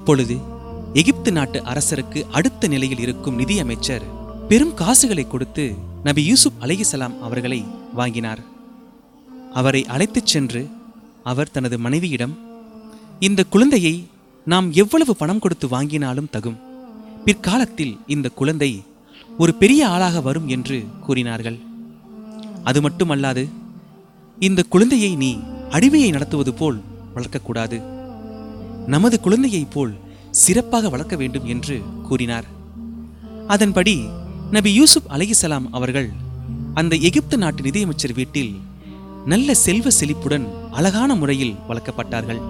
அப்பொழுது எகிப்து நாட்டு அரசருக்கு அடுத்த நிலையில் இருக்கும் நிதியமைச்சர் பெரும் காசுகளை கொடுத்து நபி யூசுப் அலைஹிசலாம் அவர்களை வாங்கினார் அவரை அழைத்துச் சென்று அவர் தனது மனைவியிடம் இந்த குழந்தையை நாம் எவ்வளவு பணம் கொடுத்து வாங்கினாலும் தகும் பிற்காலத்தில் இந்த குழந்தை ஒரு பெரிய ஆளாக வரும் என்று கூறினார்கள் அது மட்டுமல்லாது இந்த குழந்தையை நீ அடிமையை நடத்துவது போல் வளர்க்கக்கூடாது நமது குழந்தையைப் போல் சிறப்பாக வளர்க்க வேண்டும் என்று கூறினார் அதன்படி நபி யூசுப் அலைஹிசலாம் அவர்கள் அந்த எகிப்து நாட்டு நிதியமைச்சர் வீட்டில் நல்ல செல்வ செழிப்புடன் அழகான முறையில் வளர்க்கப்பட்டார்கள்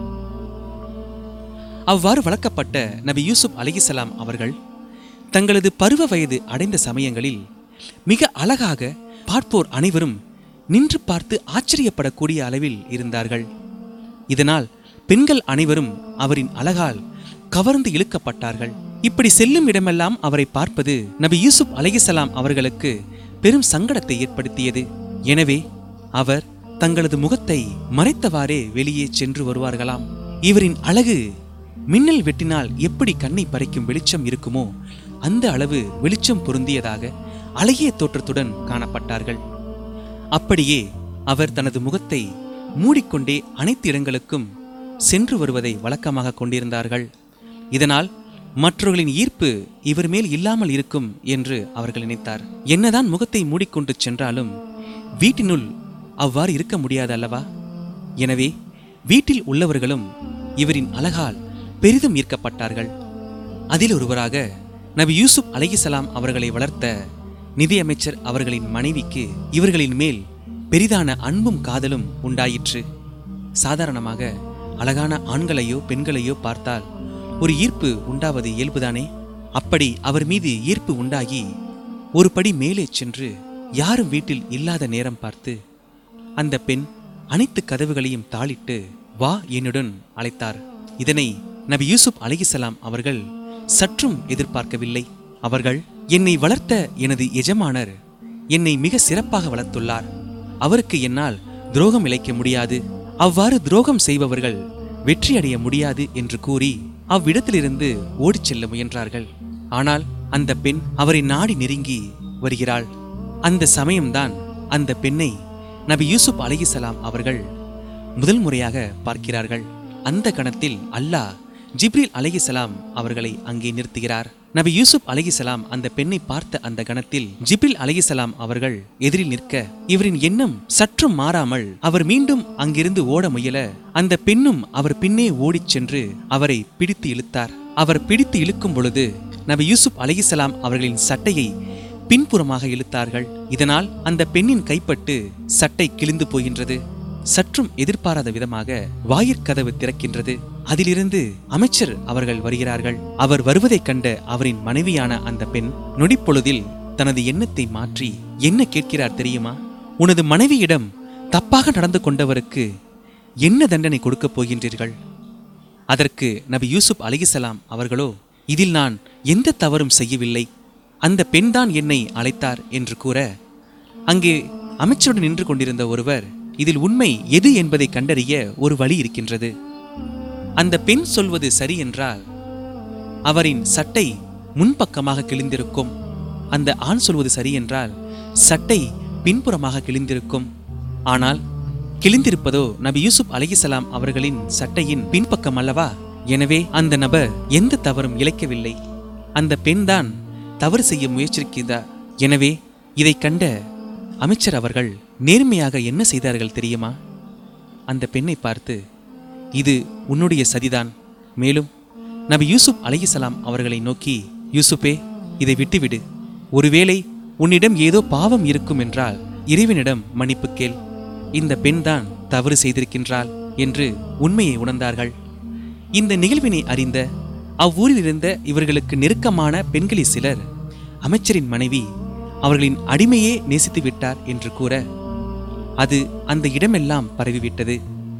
அவ்வாறு வளர்க்கப்பட்ட நபி யூசுப் அலைஹிசலாம் அவர்கள் தங்களது பருவ வயது அடைந்த சமயங்களில் மிக அழகாக பார்ப்போர் அனைவரும் நின்று பார்த்து ஆச்சரியப்படக்கூடிய அளவில் இருந்தார்கள் இதனால் பெண்கள் அனைவரும் அவரின் அழகால் கவர்ந்து இழுக்கப்பட்டார்கள் இப்படி செல்லும் இடமெல்லாம் அவரை பார்ப்பது நபி யூசுப் அலைஹிசலாம் அவர்களுக்கு பெரும் சங்கடத்தை ஏற்படுத்தியது எனவே அவர் தங்களது முகத்தை மறைத்தவாறே வெளியே சென்று வருவார்களாம் இவரின் அழகு மின்னல் வெட்டினால் எப்படி கண்ணை பறிக்கும் வெளிச்சம் இருக்குமோ அந்த அளவு வெளிச்சம் பொருந்தியதாக அழகிய தோற்றத்துடன் காணப்பட்டார்கள் அப்படியே அவர் தனது முகத்தை மூடிக்கொண்டே அனைத்து இடங்களுக்கும் சென்று வருவதை வழக்கமாக கொண்டிருந்தார்கள் இதனால் மற்றவர்களின் ஈர்ப்பு இவர் மேல் இல்லாமல் இருக்கும் என்று அவர்கள் நினைத்தார் என்னதான் முகத்தை மூடிக்கொண்டு சென்றாலும் வீட்டினுள் அவ்வாறு இருக்க முடியாது அல்லவா எனவே வீட்டில் உள்ளவர்களும் இவரின் அழகால் பெரிதும் ஈர்க்கப்பட்டார்கள் அதில் ஒருவராக நபி யூசுப் அலைஹிசலாம் அவர்களை வளர்த்த நிதியமைச்சர் அவர்களின் மனைவிக்கு இவர்களின் மேல் பெரிதான அன்பும் காதலும் உண்டாயிற்று சாதாரணமாக அழகான ஆண்களையோ பெண்களையோ பார்த்தால் ஒரு ஈர்ப்பு உண்டாவது இயல்புதானே அப்படி அவர் மீது ஈர்ப்பு உண்டாகி ஒரு படி மேலே சென்று யாரும் வீட்டில் இல்லாத நேரம் பார்த்து அந்த பெண் அனைத்து கதவுகளையும் தாளிட்டு வா என்னுடன் அழைத்தார் இதனை நபி யூசுப் அலைஹிசலாம் அவர்கள் சற்றும் எதிர்பார்க்கவில்லை அவர்கள் என்னை வளர்த்த எனது எஜமானர் என்னை மிக சிறப்பாக வளர்த்துள்ளார் அவருக்கு என்னால் துரோகம் இழைக்க முடியாது அவ்வாறு துரோகம் செய்பவர்கள் வெற்றி அடைய முடியாது என்று கூறி அவ்விடத்திலிருந்து ஓடிச் செல்ல முயன்றார்கள் ஆனால் அந்த பெண் அவரை நாடி நெருங்கி வருகிறாள் அந்த சமயம்தான் அந்த பெண்ணை நபி யூசுப் அலைஹிசலாம் அவர்கள் முதல் முறையாக பார்க்கிறார்கள் அந்த கணத்தில் அல்லாஹ் ஜிப்ரீல் அலைஹிசலாம் அவர்களை அங்கே நிறுத்துகிறார் நபி யூசுப் அலைஹிசலாம் அந்த பெண்ணை பார்த்த அந்த கணத்தில் ஜிப்ரில் அலைஹிசலாம் அவர்கள் எதிரில் நிற்க இவரின் எண்ணம் சற்றும் மாறாமல் அவர் மீண்டும் அங்கிருந்து ஓட முயல அந்த பெண்ணும் அவர் பின்னே ஓடிச் சென்று அவரை பிடித்து இழுத்தார் அவர் பிடித்து இழுக்கும் பொழுது நபி யூசுப் அலைஹிசலாம் அவர்களின் சட்டையை பின்புறமாக இழுத்தார்கள் இதனால் அந்த பெண்ணின் கைப்பட்டு சட்டை கிழிந்து போகின்றது சற்றும் எதிர்பாராத விதமாக வாயிற்கதவு திறக்கின்றது அதிலிருந்து அமைச்சர் அவர்கள் வருகிறார்கள் அவர் வருவதைக் கண்ட அவரின் மனைவியான அந்த பெண் நொடிப்பொழுதில் தனது எண்ணத்தை மாற்றி என்ன கேட்கிறார் தெரியுமா உனது மனைவியிடம் தப்பாக நடந்து கொண்டவருக்கு என்ன தண்டனை கொடுக்கப் போகின்றீர்கள் அதற்கு நபி யூசுப் அலிகிசலாம் அவர்களோ இதில் நான் எந்த தவறும் செய்யவில்லை அந்த பெண்தான் என்னை அழைத்தார் என்று கூற அங்கே அமைச்சருடன் நின்று கொண்டிருந்த ஒருவர் இதில் உண்மை எது என்பதை கண்டறிய ஒரு வழி இருக்கின்றது அந்த பெண் சொல்வது சரி என்றால் அவரின் சட்டை முன்பக்கமாக கிழிந்திருக்கும் அந்த ஆண் சொல்வது சரி என்றால் சட்டை பின்புறமாக கிழிந்திருக்கும் ஆனால் கிழிந்திருப்பதோ நபி யூசுப் அலைஹிசலாம் அவர்களின் சட்டையின் பின்பக்கம் அல்லவா எனவே அந்த நபர் எந்த தவறும் இழைக்கவில்லை அந்த பெண்தான் தவறு செய்ய முயற்சிக்கிறார் எனவே இதைக் கண்ட அமைச்சர் அவர்கள் நேர்மையாக என்ன செய்தார்கள் தெரியுமா அந்த பெண்ணை பார்த்து இது உன்னுடைய சதிதான் மேலும் நபி யூசுப் அலைஹிசலாம் அவர்களை நோக்கி யூசுப்பே இதை விட்டுவிடு ஒருவேளை உன்னிடம் ஏதோ பாவம் இருக்கும் என்றால் இறைவனிடம் மன்னிப்பு கேள் இந்த பெண்தான் தவறு செய்திருக்கின்றாள் என்று உண்மையை உணர்ந்தார்கள் இந்த நிகழ்வினை அறிந்த அவ்வூரில் இருந்த இவர்களுக்கு நெருக்கமான பெண்களில் சிலர் அமைச்சரின் மனைவி அவர்களின் அடிமையே நேசித்து விட்டார் என்று கூற அது அந்த இடமெல்லாம் பரவிவிட்டது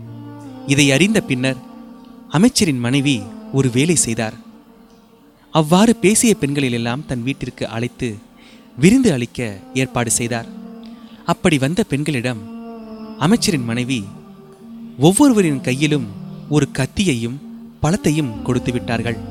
இதை அறிந்த பின்னர் அமைச்சரின் மனைவி ஒரு வேலை செய்தார் அவ்வாறு பேசிய பெண்களிலெல்லாம் தன் வீட்டிற்கு அழைத்து விருந்து அளிக்க ஏற்பாடு செய்தார் அப்படி வந்த பெண்களிடம் அமைச்சரின் மனைவி ஒவ்வொருவரின் கையிலும் ஒரு கத்தியையும் பழத்தையும் கொடுத்து விட்டார்கள்